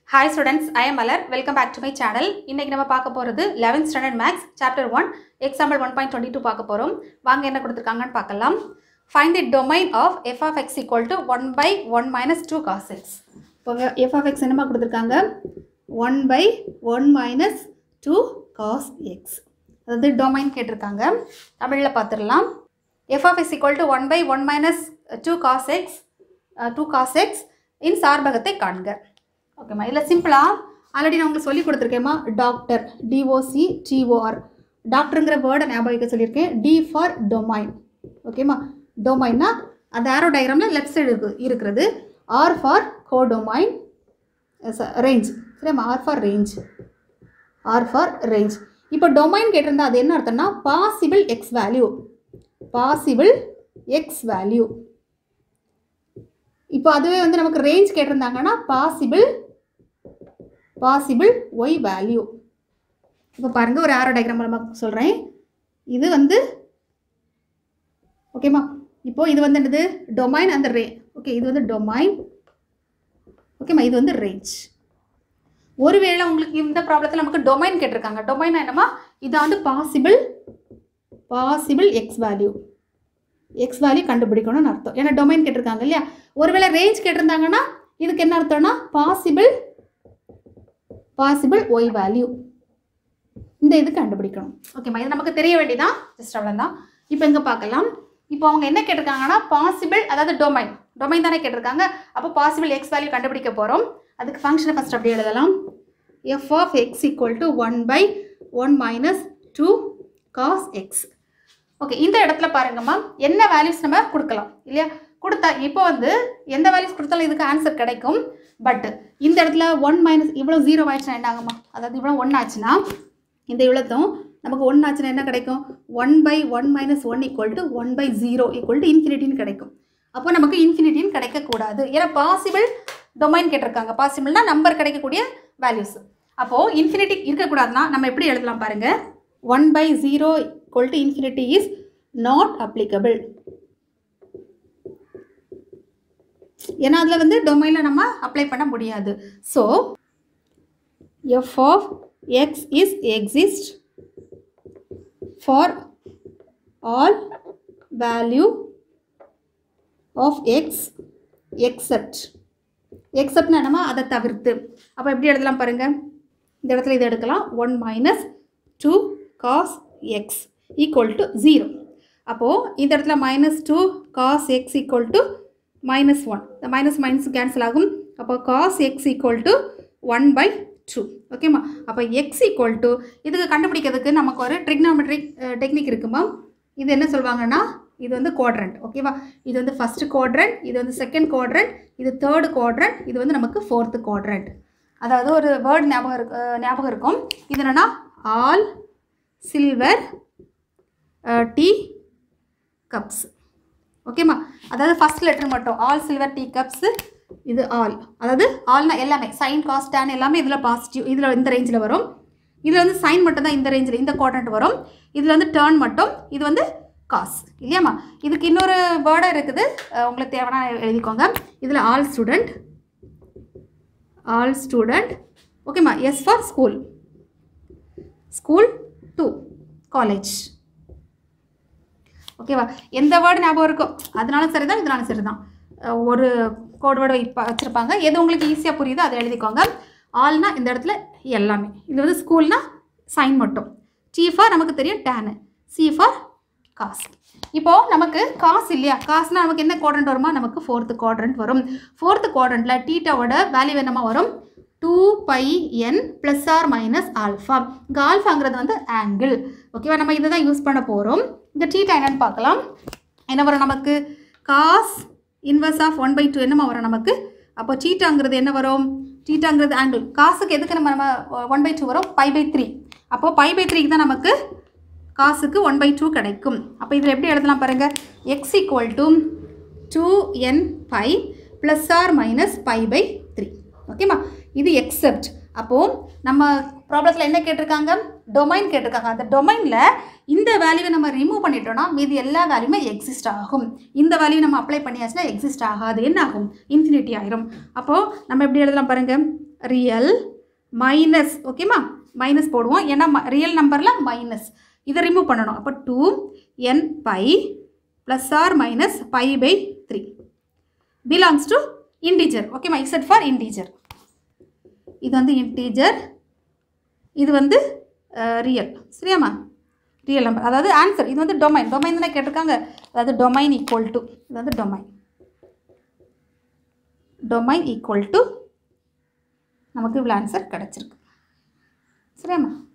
hi students I am Malar welcome back to my channel இன்னைக்கு நம்ம பார்க்க போகிறது 11th standard maths chapter one example one point twenty two பார்க்க போகிறோம் வாங்க என்ன கொடுத்துருக்காங்கன்னு பார்க்கலாம் find the domain of f of x equal to one by one minus two cos x இப்போ எஃப் ஆஃப் எக்ஸ் என்னமா கொடுத்துருக்காங்க one by one minus two cos x அதாவது டொமைன் கேட்டிருக்காங்க தமிழில் பார்த்துடலாம் f of x equal to one by one minus two cos x two cos x இன் சார்பகத்தை காண்க ஓகேம்மா இதில் சிம்பிளாக ஆல்ரெடி நான் உங்களுக்கு சொல்லி கொடுத்துருக்கேம்மா டாக்டர் டிஓசி டிஓஆர் டாக்டருங்கிற வேர்டை ஞாபகம் வைக்க சொல்லியிருக்கேன் டி ஃபார் டொமைன் ஓகேம்மா டொமைன்னா அந்த ஆரோ டயக்ராமில் லெஃப்ட் சைடு இருக்கு இருக்கிறது ஆர் ஃபார் கோடொமைன் ரேஞ்ச் சரிம்மா R for range R for range இப்போ டொமைன் கேட்டிருந்தா அது என்ன அர்த்தம்னா possible X value possible X value இப்போ அதுவே வந்து நமக்கு ரேஞ்ச் கேட்டிருந்தாங்கன்னா பாசிபிள் பாசிபிள் ஒய் வேல்யூ இப்போ பாருங்கள் ஒரு ஆரோ டயக்ராம் மூலமாக சொல்கிறேன் இது வந்து ஓகேம்மா இப்போ இது வந்து என்னது டொமைன் அந்த ரே ஓகே இது வந்து டொமைன் ஓகேம்மா இது வந்து ரேஞ்ச் ஒருவேளை உங்களுக்கு இந்த ப்ராப்ளத்தில் நமக்கு டொமைன் கேட்டிருக்காங்க டொமைன் என்னம்மா இதை வந்து possible possible X value X value கண்டுபிடிக்கணும்னு அர்த்தம் ஏன்னா டொமைன் கேட்டிருக்காங்க இல்லையா ஒருவேளை ரேஞ்ச் கேட்டிருந்தாங்கன்னா இதுக்கு என்ன அர்த்தம்னா பாசிபிள் பாசிபிள் ஒய் வேல்யூ இந்த இது கண்டுபிடிக்கணும் ஓகேம்மா இது நமக்கு தெரிய வேண்டியதான் ஜஸ்ட் அவ்வளோதான் இப்போ எங்கே பார்க்கலாம் இப்போ அவங்க என்ன கேட்டிருக்காங்கன்னா பாசிபிள் அதாவது டொமைன் டொமைன் தானே கேட்டிருக்காங்க அப்போ பாசிபிள் எக்ஸ் வேல்யூ கண்டுபிடிக்க போகிறோம் அதுக்கு ஃபங்க்ஷனை ஃபஸ்ட் அப்படியே எழுதலாம் f of x equal to one by one minus two cos x okay இந்த இடத்துல பாருங்கம்மா என்ன வேல்யூஸ் நம்ம கொடுக்கலாம் இல்லையா கொடுத்தா இப்போ வந்து எந்த வேல்யூஸ் கொடுத்தாலும் இதுக்கு ஆன்சர் கிடைக்கும் பட் இந்த இடத்துல ஒன் மைனஸ் இவ்வளோ ஜீரோ ஆயிடுச்சுன்னா என்ன ஆகுமா அதாவது இவ்வளோ ஒன் ஆச்சுன்னா இந்த இவ்வளோத்தும் நமக்கு ஒன் ஆச்சுன்னா என்ன கிடைக்கும் one by one minus one equal to one by zero equal to இன்ஃபினிட்டின்னு கிடைக்கும் அப்போ நமக்கு இன்ஃபினிட்டின்னு கிடைக்கக்கூடாது ஏன்னா பாசிபிள் டொமைன் கேட்டிருக்காங்க பாசிபிள்னா நம்பர் கிடைக்கக்கூடிய வேல்யூஸ் அப்போது இன்ஃபினிட்டி இருக்கக்கூடாதுன்னா நம்ம எப்படி எழுதலாம் பாருங்கள் one by zero equal to infinity is not applicable ஏன்னா அதில் வந்து டொமைனில் நம்ம அப்ளை பண்ண முடியாது so f of x is exist for all value of x except எக்ஸப்ட்னா என்னமா அதை தவிர்த்து அப்போ எப்படி எழுதலாம் பாருங்கள் இந்த இடத்துல இதை எடுக்கலாம் one minus two cos x equal to zero அப்போது இந்த இடத்துல minus two cos x equal to minus one இந்த மைனஸ் மைனஸ் கேன்சல் ஆகும் அப்போ cos x equal to one by two ஓகேம்மா அப்போ எக்ஸ் ஈக்குவல் டு இதுக்கு கண்டுபிடிக்கிறதுக்கு நமக்கு ஒரு ட்ரிக்னாமெட்ரிக் டெக்னிக் இருக்குமா இது என்ன சொல்லுவாங்கன்னா இது வந்து குவாட்ரண்ட் ஓகேவா இது வந்து ஃபஸ்ட்டு குவாட்ரண்ட் இது வந்து செகண்ட் குவாட்ரண்ட் இது தேர்டு குவாட்ரண்ட் இது வந்து நமக்கு ஃபோர்த்து குவாட்ரண்ட் அதாவது ஒரு வேர்ட் ஞாபகம் இருக்கு ஞாபகம் இருக்கும் இது என்னென்னா ஆல் சில்வர் டீ கப்ஸ் ஓகேம்மா அதாவது ஃபஸ்ட் லெட்டர் மட்டும் ஆல் சில்வர் டீ கப்ஸு இது ஆல் அதாவது ஆல்னா எல்லாமே சைன் காஸ்ட் டேன் எல்லாமே இதில் பாசிட்டிவ் இதில் இந்த ரேஞ்சில் வரும் இதில் வந்து சைன் மட்டும் தான் இந்த ரேஞ்சில் இந்த குவாட்ரண்ட் வரும் இதில் வந்து டேர்ன் மட்டும் இது வந்து காஸ் இல்லையாம்மா இதுக்கு இன்னொரு வேர்டாக இருக்குது உங்களுக்கு தேவைன்னா எழுதிக்கோங்க இதில் ஆல் ஸ்டூடெண்ட் ஆல் ஸ்டூடெண்ட் ஓகேம்மா S for school school to college ஓகேவா எந்த வேர்டு ஞாபகம் இருக்கோ அதனாலும் சரி தான் இதனாலும் சரி தான் ஒரு கோட் வேர்டு வைப்பா வச்சுருப்பாங்க எது உங்களுக்கு ஈஸியாக புரியுதோ அதை எழுதிக்கோங்க ஆல்னா இந்த இடத்துல எல்லாமே இது வந்து ஸ்கூல்னா சைன் மட்டும் டி ஃபார் நமக்கு தெரியும் டேனு சி ஃபார் காசு இப்போது நமக்கு காசு இல்லையா காசுனா நமக்கு என்ன குவாட்ரண்ட் வருமா நமக்கு ஃபோர்த்து குவாட்ரண்ட் வரும் ஃபோர்த்து குவாட்ரண்ட்டில் டீட்டாவோட வேல்யூ என்னமா வரும் two pi n plus or minus alpha இங்கே ஆல்ஃபாங்கிறது வந்து ஆங்கிள் ஓகேவா நம்ம இதை தான் யூஸ் பண்ண போகிறோம் இந்த டீட்டா என்னன்னு பார்க்கலாம் என்ன வரும் நமக்கு cos inverse of one by two என்னமா வரும் நமக்கு அப்போ சீட்டாங்கிறது என்ன வரும் சீட்டாங்கிறது ஆங்கிள் காசுக்கு எதுக்கு நம்ம நம்ம ஒன் பை டூ வரும் பை பை த்ரீ அப்போது பை பை த்ரீக்கு தான் நமக்கு காசுக்கு ஒன் பை டூ கிடைக்கும் அப்போ இதில் எப்படி எழுதலாம் பாருங்கள் x equal to two n pi plus or minus pi by three ஓகேம்மா இது எக்ஸப்ட் அப்போது நம்ம ப்ராப்ளத்தில் என்ன கேட்டிருக்காங்க டொமைன் கேட்டிருக்காங்க அந்த டொமைனில் இந்த வேல்யூவை நம்ம ரிமூவ் பண்ணிட்டோம்னா மீதி எல்லா வேல்யூமே எக்ஸிஸ்ட் ஆகும் இந்த வேல்யூ நம்ம அப்ளை பண்ணியாச்சுன்னா எக்ஸிஸ்ட் ஆகாது என்ன ஆகும் இன்ஃபினிட்டி ஆயிரும் அப்போது நம்ம எப்படி எழுதலாம் பாருங்கள் ரியல் மைனஸ் ஓகேம்மா மைனஸ் போடுவோம் ஏன்னா ரியல் நம்பரில் மைனஸ் இதை ரிமூவ் பண்ணணும் அப்போ two n pi plus or minus pi by three belongs to integer ஓகேம்மா எக்ஸட் ஃபார் இன்டீஜர் இது வந்து இன்டீஜர் இது வந்து ரியல் சரியாம்மா ரியல் நம்பர் அதாவது ஆன்சர் இது வந்து டொமைன் டொமைன் தானே கேட்டிருக்காங்க அதாவது டொமைன் ஈக்குவல் டு இது வந்து டொமைன் டொமைன் ஈக்குவல் டு நமக்கு இவ்வளோ ஆன்சர் கிடச்சிருக்கு சரியாம்மா